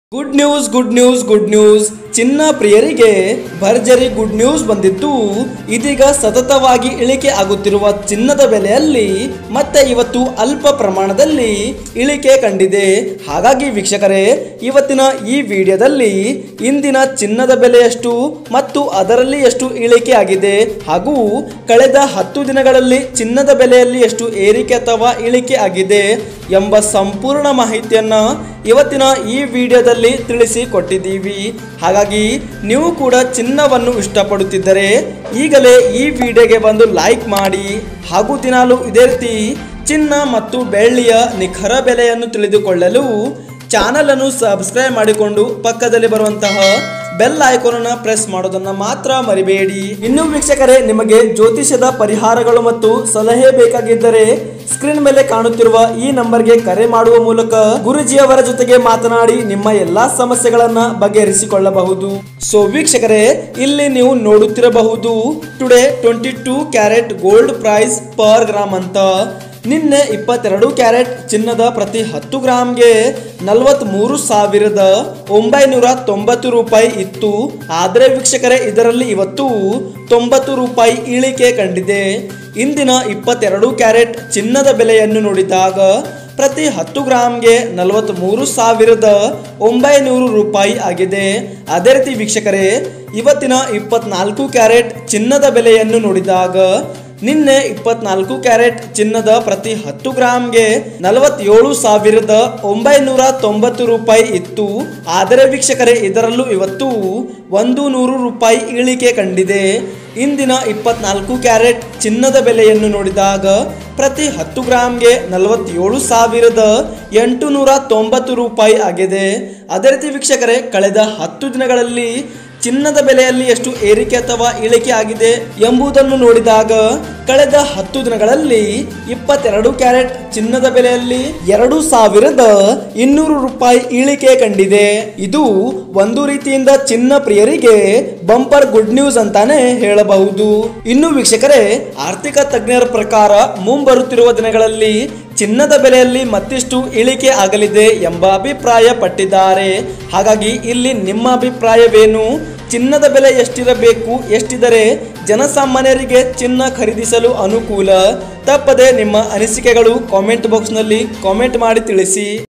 good news good news good news ಚಿನ್ನ ಪ್ರಿಯರಿಗೆ ಭರ್ಜರಿ ಗುಡ್ ನ್ಯೂಸ್ ಬಂದಿದ್ದು ಇದೀಗ ಸತತವಾಗಿ ಇಳಿಕೆ ಆಗುತ್ತಿರುವ ಚಿನ್ನದ ಬೆಲೆಯಲ್ಲಿ ಮತ್ತೆ ಇವತ್ತು ಅಲ್ಪ ಪ್ರಮಾಣದಲ್ಲಿ ಇಳಿಕೆ ಕಂಡಿದೆ ಹಾಗಾಗಿ ವೀಕ್ಷಕರೇ ಇವತ್ತಿನ ಈ ವಿಡಿಯೋದಲ್ಲಿ ಇಂದಿನ ಚಿನ್ನದ ಬೆಲೆ ಎಷ್ಟು ಮತ್ತು ಅದರಲ್ಲಿ ಎಷ್ಟು ಇಳಿಕೆ ಆಗಿದೆ ಹಾಗೂ ಕಳೆದ ಹತ್ತು ದಿನಗಳಲ್ಲಿ ಚಿನ್ನದ ಬೆಲೆಯಲ್ಲಿ ಎಷ್ಟು ಏರಿಕೆ ಅಥವಾ ಇಳಿಕೆ ಆಗಿದೆ ಎಂಬ ಸಂಪೂರ್ಣ ಮಾಹಿತಿಯನ್ನ ಇವತ್ತಿನ ಈ ವಿಡಿಯೋದಲ್ಲಿ ತಿಳಿಸಿ ಕೊಟ್ಟಿದ್ದೀವಿ ಹಾಗಾಗಿ ನೀವು ಕೂಡ ಚಿನ್ನವನ್ನು ಇಷ್ಟಪಡುತ್ತಿದ್ದರೆ ಈಗಲೇ ಈ ವಿಡಿಯೋಗೆ ಬಂದು ಲೈಕ್ ಮಾಡಿ ಹಾಗೂ ದಿನಾಲು ಇದೇ ರೀತಿ ಚಿನ್ನ ಮತ್ತು ಬೆಳ್ಳಿಯ ನಿಖರ ಬೆಲೆಯನ್ನು ತಿಳಿದುಕೊಳ್ಳಲು ಚಾನಲ್ ಅನ್ನು ಸಬ್ಸ್ಕ್ರೈಬ್ ಮಾಡಿಕೊಂಡು ಪಕ್ಕದಲ್ಲಿ ಬರುವಂತಹ ಬೆಲ್ ಐಕಾನ್ ಪ್ರೆಸ್ ಮಾಡೋದನ್ನ ಮಾತ್ರ ಮರಿಬೇಡಿ ಇನ್ನು ವೀಕ್ಷಕರೇ ನಿಮಗೆ ಜ್ಯೋತಿಷ್ಯದ ಪರಿಹಾರಗಳು ಮತ್ತು ಸಲಹೆ ಬೇಕಾಗಿದ್ದರೆ ಸ್ಕ್ರೀನ್ ಮೇಲೆ ಕಾಣುತ್ತಿರುವ ಈ ನಂಬರ್ಗೆ ಕರೆ ಮಾಡುವ ಮೂಲಕ ಗುರುಜಿಯವರ ಜೊತೆಗೆ ಮಾತನಾಡಿ ನಿಮ್ಮ ಎಲ್ಲಾ ಸಮಸ್ಯೆಗಳನ್ನ ಬಗೆಹರಿಸಿಕೊಳ್ಳಬಹುದು ಸೊ ವೀಕ್ಷಕರೇ ಇಲ್ಲಿ ನೀವು ನೋಡುತ್ತಿರಬಹುದು today twenty two carat gold price per gram ಅಂತ ನಿನ್ನೆ ಇಪ್ಪತ್ತೆರಡು ಕ್ಯಾರೆಟ್ ಚಿನ್ನದ ಪ್ರತಿ ಹತ್ತು ಗ್ರಾಮ್ಗೆ ನಲವತ್ತ್ಮೂರು ಸಾವಿರದ ಒಂಬೈನೂರ ತೊಂಬತ್ತು ರೂಪಾಯಿ ಇತ್ತು ಆದರೆ ವೀಕ್ಷಕರೇ ಇದರಲ್ಲಿ ಇವತ್ತು ತೊಂಬತ್ತು ರೂಪಾಯಿ ಇಳಿಕೆ ಕಂಡಿದೆ ಇಂದಿನ ಇಪ್ಪತ್ತೆರಡು ಕ್ಯಾರೆಟ್ ಚಿನ್ನದ ಬೆಲೆಯನ್ನು ನೋಡಿದಾಗ ಪ್ರತಿ ಹತ್ತು ಗ್ರಾಮ್ಗೆ ನಲವತ್ತ್ಮೂರು ಸಾವಿರದ ಒಂಬೈನೂರು ರೂಪಾಯಿ ಆಗಿದೆ ಅದೇ ರೀತಿ ವೀಕ್ಷಕರೇ ಇವತ್ತಿನ ಇಪ್ಪತ್ನಾಲ್ಕು ಕ್ಯಾರೆಟ್ ಚಿನ್ನದ ಬೆಲೆಯನ್ನು ನೋಡಿದಾಗ ನಿನ್ನೆ ಇಪ್ಪತ್ನಾಲ್ಕು ಕ್ಯಾರೆಟ್ ಚಿನ್ನದ ಪ್ರತಿ ಹತ್ತು ಗ್ರಾಮ್ಗೆ ನಲವತ್ತೇಳು ಸಾವಿರದ ಒಂಬೈನೂರ ತೊಂಬತ್ತು ರೂಪಾಯಿ ಇತ್ತು ಆದರೆ ವೀಕ್ಷಕರೇ ಇದರಲ್ಲೂ ಇವತ್ತು ಒಂದು ನೂರು ರೂಪಾಯಿ ಇಳಿಕೆ ಕಂಡಿದೆ ಇಂದಿನ ಇಪ್ಪತ್ನಾಲ್ಕು ಕ್ಯಾರೆಟ್ ಚಿನ್ನದ ಬೆಲೆಯನ್ನು ನೋಡಿದಾಗ ಪ್ರತಿ ಹತ್ತು ಗ್ರಾಮ್ಗೆ ನಲವತ್ತೇಳು ಸಾವಿರದ ಎಂಟು ನೂರ ತೊಂಬತ್ತು ರೂಪಾಯಿ ಆಗಿದೆ ಅದೇ ರೀತಿ ವೀಕ್ಷಕರೇ ಕಳೆದ ಹತ್ತು ದಿನಗಳಲ್ಲಿ ಚಿನ್ನದ ಬೆಲೆಯಲ್ಲಿ ಎಷ್ಟು ಏರಿಕೆ ಅಥವಾ ಇಳಿಕೆ ಆಗಿದೆ ಎಂಬುದನ್ನು ನೋಡಿದಾಗ ಕಳೆದ ಹತ್ತು ದಿನಗಳಲ್ಲಿ ಇಪ್ಪತ್ತೆರಡು ಕ್ಯಾರೆಟ್ ಚಿನ್ನದ ಬೆಲೆಯಲ್ಲಿ ಎರಡು ಸಾವಿರದ ಇನ್ನೂರು ರೂಪಾಯಿ ಇಳಿಕೆ ಕಂಡಿದೆ ಇದು ಒಂದು ರೀತಿಯಿಂದ ಚಿನ್ನ ಪ್ರಿಯರಿಗೆ ಬಂಪರ್ ಗುಡ್ ನ್ಯೂಸ್ ಅಂತಾನೆ ಹೇಳಬಹುದು ಇನ್ನು ವೀಕ್ಷಕರೇ ಆರ್ಥಿಕ ತಜ್ಞರ ಪ್ರಕಾರ ಮುಂಬರುತ್ತಿರುವ ದಿನಗಳಲ್ಲಿ ಚಿನ್ನದ ಬೆಲೆಯಲ್ಲಿ ಮತ್ತಿಷ್ಟು ಇಳಿಕೆ ಆಗಲಿದೆ ಎಂಬ ಅಭಿಪ್ರಾಯ ಪಟ್ಟಿದ್ದಾರೆ ಹಾಗಾಗಿ ಇಲ್ಲಿ ನಿಮ್ಮ ಅಭಿಪ್ರಾಯವೇನು ಚಿನ್ನದ ಬೆಲೆ ಎಷ್ಟಿರಬೇಕು ಎಷ್ಟಿದರೆ ಜನಸಾಮಾನ್ಯರಿಗೆ ಚಿನ್ನ ಖರೀದಿಸಲು ಅನುಕೂಲ ತಪ್ಪದೆ ನಿಮ್ಮ ಅನಿಸಿಕೆಗಳು ಕಾಮೆಂಟ್ ಬಾಕ್ಸ್ನಲ್ಲಿ ಕಾಮೆಂಟ್ ಮಾಡಿ ತಿಳಿಸಿ